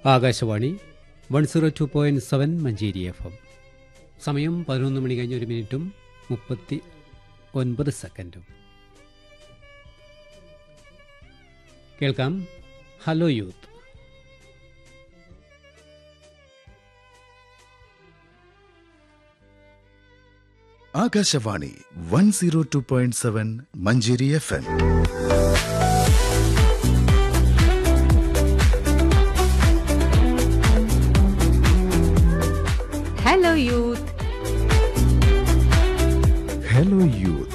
Akashvani one zero two point seven Manjeri F M സമയം പതിനൊന്ന് മണി കഴിഞ്ഞ് ഒരു മിനിറ്റും മുപ്പത്തി ഒൻപത് സെക്കൻഡും കേൾക്കാം hello youth Akashvani one zero two point seven Manjeri F M hello youth hello youth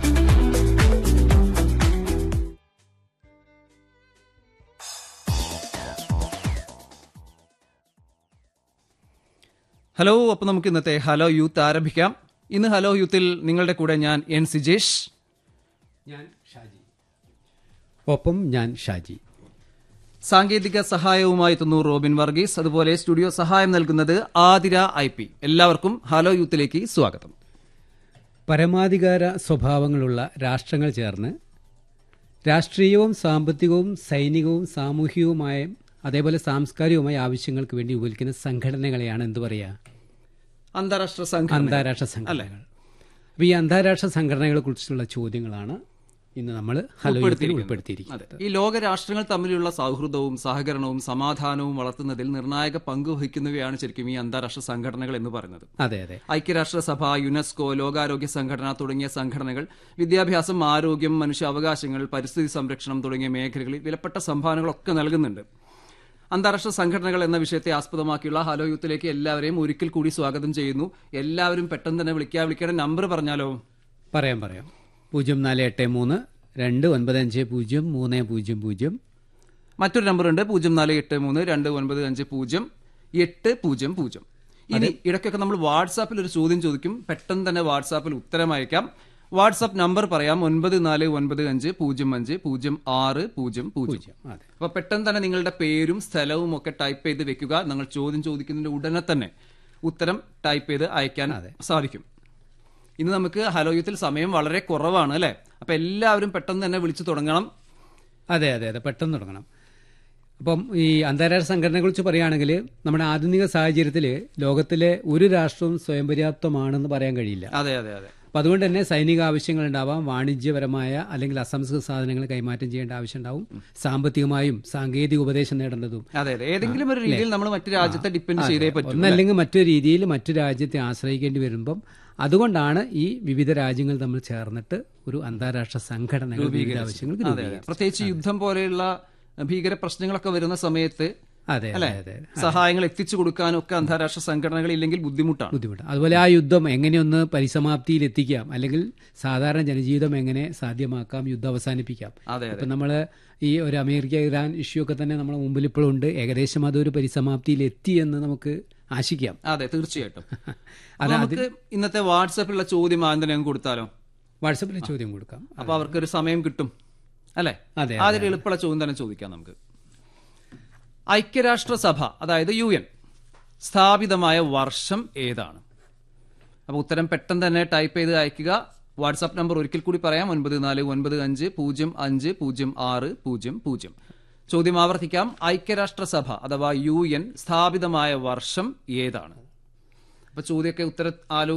hello അപ്പോൾ നമുക്ക് ഇന്നത്തെ ഹലോ യൂത്ത് ആരംഭിക്കാം ഇന്ന് ഹലോ യൂത്തിൽ നിങ്ങളുടെ കൂടെ ഞാൻ എൻ സിജേഷ് ഞാൻ ഷാജി ഒപ്പം ഞാൻ ഷാജി സാങ്കേതിക സഹായവുമായി എത്തുന്നു റോബിൻ വർഗീസ് അതുപോലെ സ്റ്റുഡിയോ സഹായം നൽകുന്നത് ആതിര ഐ പി എല്ലാവർക്കും ഹലോ യൂത്തിലേക്ക് സ്വാഗതം പരമാധികാര സ്വഭാവങ്ങളുള്ള രാഷ്ട്രങ്ങൾ ചേർന്ന് രാഷ്ട്രീയവും സാമ്പത്തികവും സൈനികവും സാമൂഹികവുമായ അതേപോലെ സാംസ്കാരികവുമായ ആവശ്യങ്ങൾക്ക് വേണ്ടി ഉപയോഗിക്കുന്ന സംഘടനകളെയാണ് എന്ത് പറയുക അന്താരാഷ്ട്ര സംഘം അന്താരാഷ്ട്ര സംഘടനകൾ അപ്പോൾ ഈ അന്താരാഷ്ട്ര സംഘടനകളെ കുറിച്ചുള്ള ചോദ്യങ്ങളാണ് ഇന്ന് നമ്മൾ ഹലോ യൂത്തിൽ ഉൾപ്പെടുത്തിയിരിക്കുന്നത് അതെ ഈ ലോക രാഷ്ട്രങ്ങൾ തമ്മിലുള്ള സൗഹൃദവും സഹകരണവും സമാധാനവും വളർത്തുന്നതിൽ നിർണായക പങ്ക് വഹിക്കുന്നവയാണ് ശരിക്കും ഈ അന്താരാഷ്ട്ര സംഘടനകൾ എന്ന് പറയുന്നത് അതെ അതെ ഐക്യരാഷ്ട്രസഭ യുനെസ്കോ ലോകാരോഗ്യ സംഘടന തുടങ്ങിയ സംഘടനകൾ വിദ്യാഭ്യാസം ആരോഗ്യം മനുഷ്യാവകാശങ്ങൾ പരിസ്ഥിതി സംരക്ഷണം തുടങ്ങിയ മേഖലകളിൽ വിലപ്പെട്ട സംഭാവനകളൊക്കെ നൽകുന്നുണ്ട് അന്താരാഷ്ട്ര സംഘടനകൾ എന്ന വിഷയത്തെ ആസ്പദമാക്കിയുള്ള ഹലോ യൂത്തിലേക്ക് എല്ലാവരെയും ഒരിക്കൽ കൂടി സ്വാഗതം ചെയ്യുന്നു എല്ലാവരും പെട്ടെന്ന് തന്നെ വിളിക്കാൻ വിളിക്കേണ്ട നമ്പർ പറഞ്ഞാലോ പറയാം പറയാം പൂജ്യം നാല് എട്ട് മൂന്ന് രണ്ട് ഒൻപത് അഞ്ച് പൂജ്യം മൂന്ന് പൂജ്യം പൂജ്യം മറ്റൊരു നമ്പർ ഉണ്ട് പൂജ്യം നാല് എട്ട് മൂന്ന് രണ്ട് ഒൻപത് അഞ്ച് പൂജ്യം എട്ട് പൂജ്യം പൂജ്യം ഇനി ഇടയ്ക്കൊക്കെ നമ്മൾ വാട്സാപ്പിൽ ഒരു ചോദ്യം ചോദിക്കും പെട്ടെന്ന് തന്നെ വാട്സാപ്പിൽ ഉത്തരം അയക്കാം വാട്സാപ്പ് നമ്പർ പറയാം ഒൻപത് നാല് ഒൻപത് അഞ്ച് പൂജ്യം അഞ്ച് പൂജ്യം ആറ് പൂജ്യം പൂജ്യം അതെ അപ്പൊ പെട്ടെന്ന് തന്നെ നിങ്ങളുടെ പേരും സ്ഥലവും ഒക്കെ ടൈപ്പ് ചെയ്ത് വെക്കുക നിങ്ങൾ ചോദ്യം ചോദിക്കുന്നതിന്റെ ഉടനെ തന്നെ ഉത്തരം ടൈപ്പ് ചെയ്ത് അയക്കാൻ സാധിക്കും ഇന്ന് നമുക്ക് ഹലോയത്തിൽ സമയം വളരെ കുറവാണ് അല്ലെ അപ്പൊ എല്ലാവരും പെട്ടെന്ന് തന്നെ വിളിച്ചു തുടങ്ങണം അതെ അതെ അതെ പെട്ടെന്ന് തുടങ്ങണം അപ്പം ഈ അന്താരാഷ്ട്ര സംഘടനകളെ കുറിച്ച് പറയുകയാണെങ്കിൽ നമ്മുടെ ആധുനിക സാഹചര്യത്തിൽ ലോകത്തിലെ ഒരു രാഷ്ട്രവും സ്വയം പര്യാപ്തമാണെന്ന് പറയാൻ കഴിയില്ല അതെ അതെ അതെ അപ്പം അതുകൊണ്ട് തന്നെ സൈനിക ആവശ്യങ്ങൾ ഉണ്ടാവാം വാണിജ്യപരമായ അല്ലെങ്കിൽ അസംസ്കൃത സാധനങ്ങൾ കൈമാറ്റം ചെയ്യേണ്ട ആവശ്യം ഉണ്ടാവും സാമ്പത്തികമായും സാങ്കേതിക ഉപദേശം നേടേണ്ടതും അതെ അതെ ഏതെങ്കിലും ഒരു രീതിയിൽ നമ്മൾ മറ്റു രാജ്യത്തെ ഡിപ്പെൻഡ് ചെയ്തേ പറ്റൂ ഒന്നല്ലെങ്കിൽ മറ്റൊരു രീതിയിൽ മറ്റു രാജ്യത്തെ ആശ്രയിക്കേണ്ടി വരുമ്പം അതുകൊണ്ടാണ് ഈ വിവിധ രാജ്യങ്ങൾ തമ്മിൽ ചേർന്നിട്ട് ഒരു അന്താരാഷ്ട്ര സംഘടനകൾ വിവിധ ആവശ്യങ്ങൾക്ക് അതെ അതെ പ്രത്യേകിച്ച് യുദ്ധം പോലെയുള്ള ഭീകര പ്രശ്നങ്ങളൊക്കെ വരുന്ന സമയത്ത് അതെ അല്ലെ അതെ അതെ സഹായങ്ങൾ എത്തിച്ചു കൊടുക്കാനും ഒക്കെ അന്താരാഷ്ട്ര സംഘടനകൾ ഇല്ലെങ്കിൽ ബുദ്ധിമുട്ടാണ് ബുദ്ധിമുട്ട് അതുപോലെ ആ യുദ്ധം എങ്ങനെയൊന്ന് പരിസമാപ്തിയിൽ എത്തിക്കാം അല്ലെങ്കിൽ സാധാരണ ജനജീവിതം എങ്ങനെ സാധ്യമാക്കാം യുദ്ധം അവസാനിപ്പിക്കാം അതെ അതെ ഇപ്പം നമ്മൾ ഈ ഒരു അമേരിക്ക ഇറാൻ ഇഷ്യൂ ഒക്കെ തന്നെ നമ്മുടെ മുമ്പിൽ ഇപ്പോഴും ഉണ്ട് ഏകദേശം അതൊരു പരിസമാപ്തിയിൽ എത്തി എന്ന് നമുക്ക് ആശിക്കാം അതെ തീർച്ചയായിട്ടും അപ്പൊ നമുക്ക് ഇന്നത്തെ വാട്സാപ്പിലുള്ള ചോദ്യം ആദ്യം തന്നെ അങ്ങ് കൊടുത്താലോ വാട്സപ്പിൽ ചോദ്യം കൊടുക്കാം അപ്പൊ അവർക്കൊരു സമയം കിട്ടും അല്ലെ അതെ, ആദ്യം എളുപ്പമുള്ള ചോദ്യം തന്നെ ചോദിക്കാം നമുക്ക് ഐക്യരാഷ്ട്രസഭ അതായത് യു എൻ സ്ഥാപിതമായ വർഷം ഏതാണ് അപ്പൊ ഉത്തരം പെട്ടെന്ന് തന്നെ ടൈപ്പ് ചെയ്ത് അയക്കുക വാട്സാപ്പ് നമ്പർ ഒരിക്കൽ കൂടി പറയാം ഒൻപത് നാല് ഒൻപത് അഞ്ച് പൂജ്യം അഞ്ച് പൂജ്യം ആറ് പൂജ്യം പൂജ്യം ചോദ്യം ആവർത്തിക്കാം ഐക്യരാഷ്ട്രസഭ അഥവാ യു എൻ സ്ഥാപിതമായ വർഷം ഏതാണ് അപ്പൊ ചോദ്യമൊക്കെ ഉത്തരം ആലോ